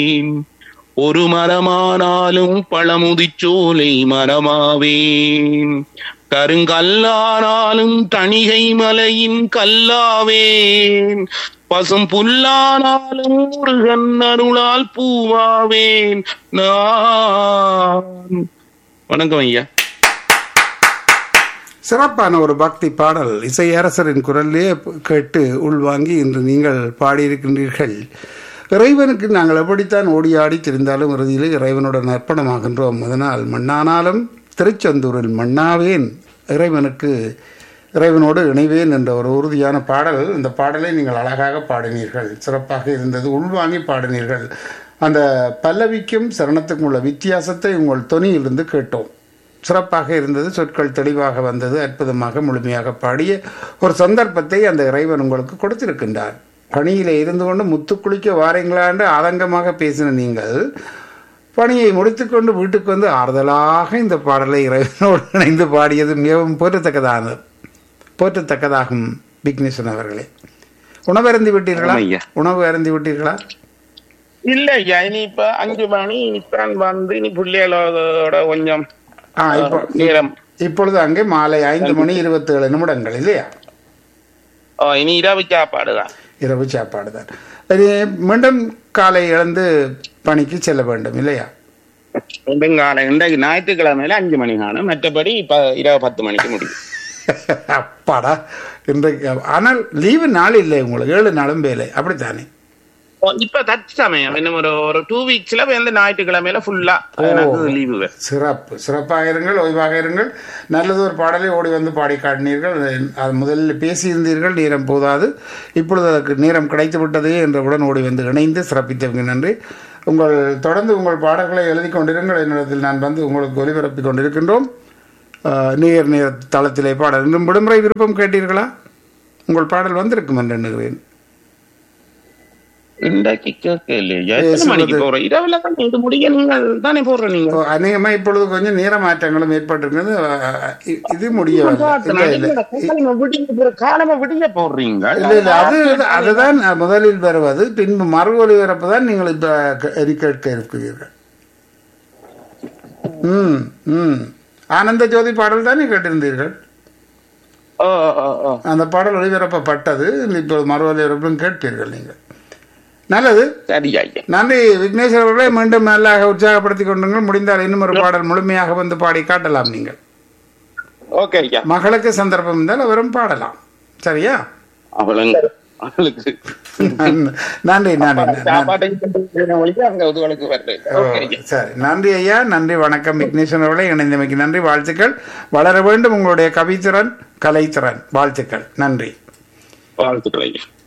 ஒரு மரமானாலும் பழமுதிச்சோலை மரமாவேன் கருங்கல்லானாலும் தணிகை மலையின் கல்லாவேன் பசும் புல்லானாலும் முருகன் அருளால் பூவாவேன் நான் வணக்கம் ஐயா சிறப்பான ஒரு பக்தி பாடல் இசையரசரின் குரல்லே கேட்டு உள்வாங்கி இன்று நீங்கள் பாடியிருக்கின்றீர்கள் இறைவனுக்கு நாங்கள் எப்படித்தான் ஓடி ஆடி திரிந்தாலும் இறுதியில் இறைவனுடன் அர்ப்பணமாகின்றோம் அதனால் மண்ணானாலும் திருச்செந்தூரில் மண்ணாவேன் இறைவனுக்கு இறைவனோடு இணைவேன் என்ற ஒரு உறுதியான பாடல் இந்த பாடலை நீங்கள் அழகாக பாடினீர்கள் சிறப்பாக இருந்தது உள்வாங்கி பாடினீர்கள் அந்த பல்லவிக்கும் சரணத்துக்கும் உள்ள வித்தியாசத்தை உங்கள் தொனியிலிருந்து கேட்டோம் சிறப்பாக இருந்தது சொற்கள் தெளிவாக வந்தது அற்புதமாக முழுமையாக பாடிய ஒரு சந்தர்ப்பத்தை அந்த இறைவன் உங்களுக்கு கொடுத்திருக்கின்றார் பணியிலே இருந்து கொண்டு முத்து குளிக்க வாரீங்களான்னு ஆதங்கமாக பேசின நீங்கள் பணியை முடித்துக்கொண்டு வீட்டுக்கு வந்து ஆறுதலாக இந்த பாடலை இறைவனோடு இணைந்து பாடியது மிகவும் போற்றத்தக்கதானது போற்றத்தக்கதாகும் விக்னேஸ்வரன் அவர்களே உணவு அருந்தி விட்டீர்களா ஆமா ஐயா. உணவு அருந்தி விட்டீர்களா இல்ல ஐயா இனி இப்ப அஞ்சு மணி இப்பதான் வந்து இனி பிள்ளைகளோட கொஞ்சம் ஆ இப்போ நேரம் இப்பொழுது அங்கே மாலை ஐந்து மணி இருபத்தேழு நிமிடங்கள் இல்லையா ஓ, இனி இரவு சாப்பாடுதான் இரவு சாப்பாடு தான் அது மீண்டும் காலை எழுந்து பணிக்கு செல்ல வேண்டும் இல்லையா வெங்காலம் இன்றைக்கு ஞாயிற்றுக்கிழமையில அஞ்சு மணி காணும் மற்றபடி இப்ப இரவு பத்து மணிக்கு முடியும் அப்பாடா இன்றைக்கு ஆனால் லீவு நாள் இல்லை உங்களுக்கு ஏழு நாளும் வேலை அப்படித்தானே ஓ, இப்ப தற்சமயம் இன்னும் ஒரு ஒரு டூ வீக்ஸ்ல வந்து ஞாயிற்றுக்கிழமையில ஃபுல்லா எனக்கு லீவு சிறப்பு சிறப்பாக இருங்கள் ஓய்வாக இருங்கள் நல்லது ஒரு பாடலை ஓடி வந்து பாடி காட்டினீர்கள் அது முதலில் பேசியிருந்தீர்கள் நேரம் போதாது இப்பொழுது அதற்கு நேரம் கிடைத்து விட்டதே என்றவுடன் ஓடி வந்து இணைந்து சிறப்பித்தவங்க நன்றி உங்கள் தொடர்ந்து உங்கள் பாடல்களை எழுதி கொண்டிருங்கள் என்னிடத்தில் நான் வந்து உங்களுக்கு ஒலிபரப்பிக் கொண்டிருக்கின்றோம் ஆஹ், நேர் நேர தளத்திலே பாடல் இன்னும் விடுமுறை விருப்பம் கேட்டீர்களா உங்கள் பாடல் வந்திருக்கும் என்று எண்ணுகிறேன் இன்றைக்கு கேட்க இல்லையா ஏ, எத்தனை மணிக்கு சொல்லுது. போறோம் இரவுல தான் இது முடிய நீங்கள் தானே போடுற நீங்க அநேகமாக இப்பொழுது கொஞ்சம் நேர மாற்றங்களும் ஏற்பட்டிருக்கிறது ஆஹ், இ- இது முடியவில்லை இல்லை இல்லை காலமா விடிய போடுறீங்க இல்ல இல்ல அது அதுதான் முதலில் வருவது பின்பு மறு ஒலிபரப்பு தான் நீங்கள் இப்ப க- இனி கேட்க இருக்கிறீர்கள் ம் ம் ஆனந்த ஜோதி பாடல் தானே கேட்டிருந்தீர்கள் ஓ ஓ ஓ அந்த பாடல் ஒளிபரப்பப்பட்டது இப்போது மறு ஒலிபரப்பும் கேட்பீர்கள் நீங்கள் நல்லது சரி ஐயா நன்றி விக்னேஸ்வர் அவர்களே மீண்டும் நல்லாக உற்சாகப்படுத்திக் கொண்டுங்கள் முடிந்தால் இன்னும் ஒரு பாடல் முழுமையாக வந்து பாடி காட்டலாம் நீங்கள் ஓகே ஐயா மகளுக்கு சந்தர்ப்பம் இருந்தால் அவரும் பாடலாம் சரியா அவளுங்க அவளுக்கு நன்றி நன்றி நன்றி சாப்பாட்டை அங்க உதவலுக்கு வருது ஓகே ஐயா சரி நன்றி ஐயா நன்றி வணக்கம் விக்னேஸ்வரன் அவர்களே இணைந்தமைக்கு நன்றி வாழ்த்துக்கள் வளர வேண்டும் உங்களுடைய கவித்திறன் கலைத்திறன் வாழ்த்துக்கள் நன்றி வாழ்த்துக்கள் ஐயா